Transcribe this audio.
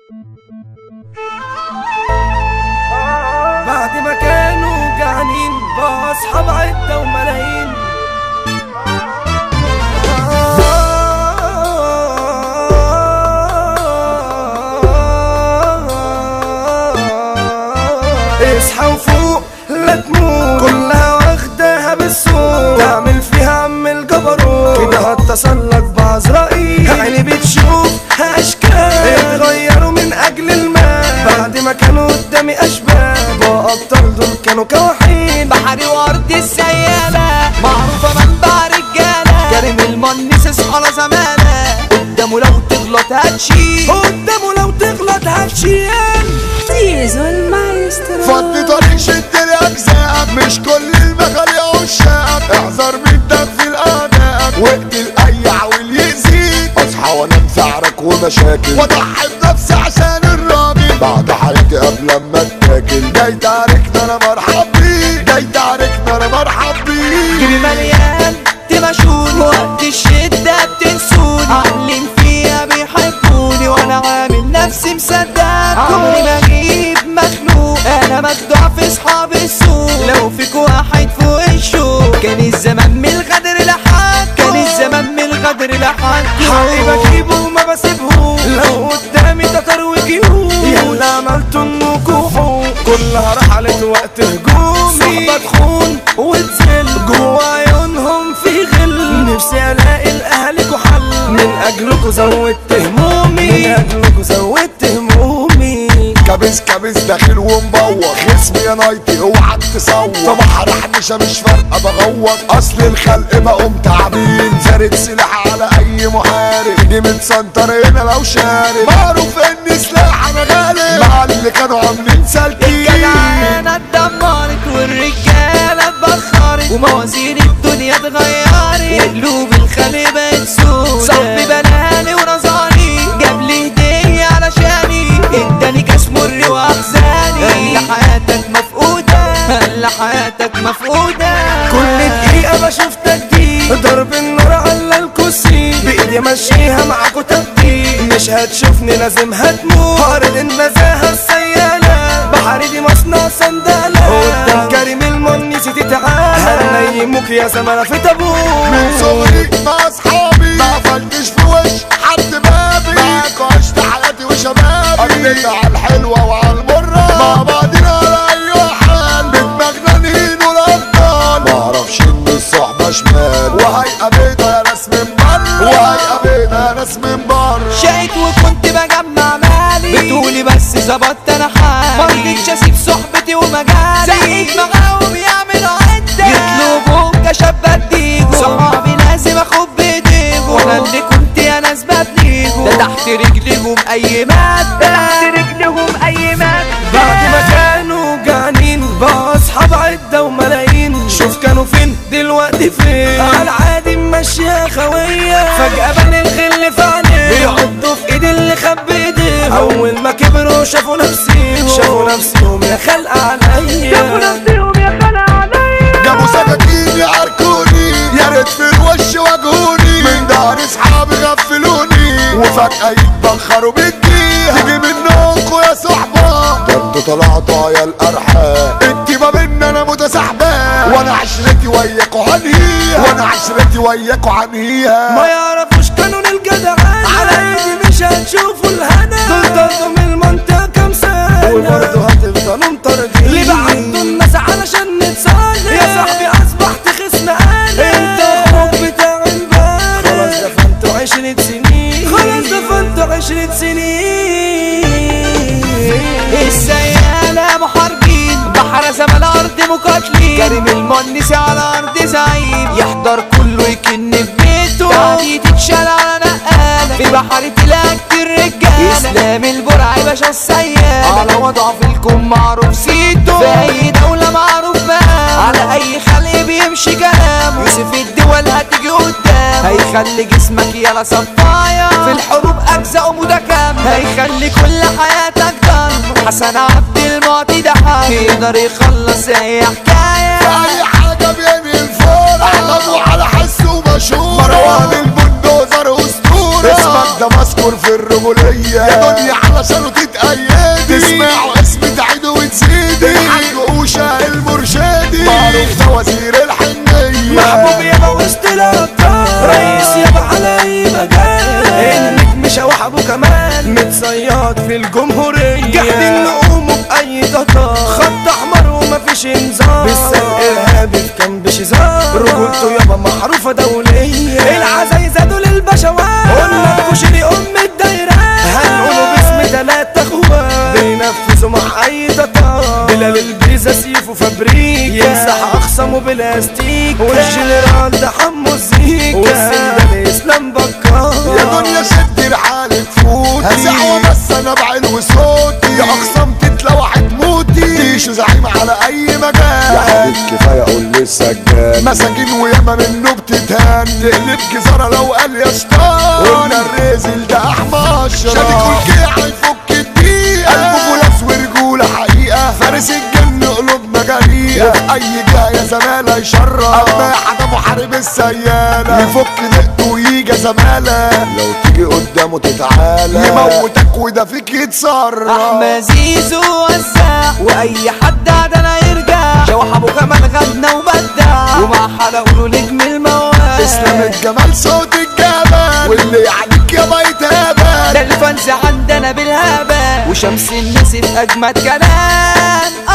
بعد ما كانوا جعانين بقى اصحاب عدة وملايين اصحى وفوق لا تموت كلها واخداها بالسوق تعمل فيها عم الجبروت كده هتصلك بعزرائيل عيني بتشوف اشكال اتغيروا من اجل المال بعد ما كانوا قدامي اشبال بقى ابطال دول كانوا كواحين بحري وارض السيالة معروفة منبع رجالة كريم المنسس على زمانة قدامه لو تغلط هتشيل قدامه لو تغلط هتشيل زيزو المايسترو فضي طريق شد اجزائك مش كل المجال يا عشاقك احذر من في الاعداء واقتل اي عويل يأذيك اصحى وانام سعرك ومشاكل واضحي بنفسي عشان الراجل بعد حالتي قبل لما اتاكل جاي تعاركنا انا مرحب بيك جاي تعاركنا انا مرحب جيبي بيك مليان تمشوني وقت الشدة بتنسوني عاملين فيها بيحبوني وانا عامل نفسي مصدق عمري ما اجيب مخنوق انا مخدوع في صحاب السوق لو فيك واحد فوق الشوق كان الزمان من الغدر لحد كان الزمان من الغدر لحد حقي بجيبه وما بسيبهوش لو قدامي تكر وجيوش يلا عملتوا انكوا حقوق كلها رحلت وقت هجومي صحبة تخون وتزل جوا عيونهم في غل نفسي الاقي لاهلكوا حل من اجلكوا زودت همومي من اجلكوا زودت همومي كابس كابس داخل ومبوط خصمي يا نايتي اوعك تصوت في بحر حنشة مش فارقة بغوط اصل الخلق بقوم تعبين زارد سلاح على اي محارب تيجي متسنطر هنا لو شارب معروف ان سلاح انا غالب مع اللي كانوا عاملين سالكين الجدعانة اتدمرت والرجالة اتبخرت وموازين الدنيا اتغيرت وقلوب الخلق بقت سودا صاحبي بناني ونظري جاب لي هدية علشاني اداني كاس مر واحزاني هلا حياتك مفقودة هلا حياتك مفقودة كل دقيقة بشوف تجديد ضرب النار على الكرسي بإيدي مشيها معاكوا تبديل مش هتشوفني لازم هتموت هارد النزاهة السيالة بحري دي مصنع سندالة قدام كريم المنسي تتعالى هنيموك يا زمانة في من تابوت صغري مع اصحابي ما قفلتش في وش حد بابي معاك عشت حياتي وشبابي قضيت على الحلوة وعلى المرة مع بعضنا على اي حال بدماغنا نهين والابطال ما اعرفش ان الصحبة شمال وهيقابلنا يا ناس من بره وهيقابلنا يا ناس من بره شقيت وكنت بجمع مالي بتقولي بس ظبطت انا حالي مرضتش اسيب صحبتي ومجالي زقيت معاهم يعملوا عدة يطلبوا كشاب بديجو صحابي لازم اخد بايديهم وانا اللي كنت يا ناس ببنيهم ده تحت رجليهم اي مادة ده تحت رجليهم اي مادة بعد ما كانوا جعانين بقى اصحاب عدة وملايين شوف كانوا فين دلوقتي فين على عادي ماشية خوية فجأة بان الغل في عينيه بيعضوا في ايد اللي خبي ايديهم اول ما كبروا شافوا نفسيهم شافوا نفسيهم يا خلق عليا شافوا نفسيهم يا خلق عليا جابوا سكاكين يعركوني يا ريت في الوش واجهوني من دار اصحابي غفلوني وفجأة يتبخروا بالجيها تيجي منكوا يا صحبة ده انتوا طلعتوا يا الأرحام انتي ما بينا انا متساحبة وانا عشرتي وياكوا عنهيها وانا عشرتي وياكوا عنهيها ما يعرفوش قانون الجدعان على ايدي مش هتشوفوا الهنا دول طردوا من المنطقة كام سنة وبرضه هتفضلوا مطاردين اللي بعتوا الناس علشان نتصالح يا صاحبي اصبحت خصم انا انت اخوك بتاع امبارح خلاص دفنتوا عشرة سنين خلاص دفنتوا عشرة سنين السيالة محاربين بحر زمن الأرض مقاتلين كريم المنسي على أرض زعيم يحضر كله يكن في بيته تعدي تتشال على نقالة في بحر تلاقي كتير رجالة إسلام البرعي باشا السيالة على وضعه في الكون معروف سيته في أي دولة معروف مقامه على أي خلق بيمشي كلامه يوسف الدول هتيجي قدام هيخلي جسمك يلا صفايا في الحروب أجزاء متكاملة هيخلي كل حياتك ضلمة حسن عبد المعطي ده حاجة يقدر يخلص أي حكاية في اي حاجة بيني الفور احلامه على حس ومشهور مروان البندوزر اسطورة اسمك ده مذكور في الرجولية يا دنيا علشانه تتأيدي تسمعوا اسم تعيدوا وتزيدي الحاج أوشا المرشدي معروف ده وزير الحنية محبوب يابا وسط الابطال رئيس يابا على اي مجال النجم شوح ابو كمال متصياد في الجمهورية جاهدين نقوموا بأي تطار خط احمر ومفيش انذار بالسلق ارهابي في كان بشزار رجولته يابا معروفة دولية العزايزة دول البشوات قلنا كشري ام الدايرة هنقوله باسم تلات اخوات بينفذوا مع اي تطار بلال البيزا سيفو فابريكا يمسح اخصمه بلاستيك والجنرال ده حمو الزيكا والسيدة الاسلام بكار يا دنيا شد رحالك فوتي هزعوة بس انا بعين وصوتي يا اخصام تتلوح تموتي تيشو زعيم على اي مجال يا حبيب كفايه قول للسجاد مساكين وياما منه بتتهان تقلب جزاره لو قال يا شطان قلنا الرزل ده احمر شادي كل كيع يفك الدقيقه قلبه فولاس ورجوله حقيقه فارس الجن قلوبنا جريئه في اي جهه يا زماله يشرف اما حدا محارب السياله يفك دقته ويجي زماله لو تيجي قدامه تتعالى يموتك وده فيك يتصرف احمد زيزو وزع واي حد عدنا يرجع شوح ابو كمال غنى وبدع ومع حدا قولوا نجم الموال اسلام الجمال صوت الجبل واللي يعنيك يا بيت هبل ده الفانز عندنا بالهبل وشمس الناس في اجمد كلام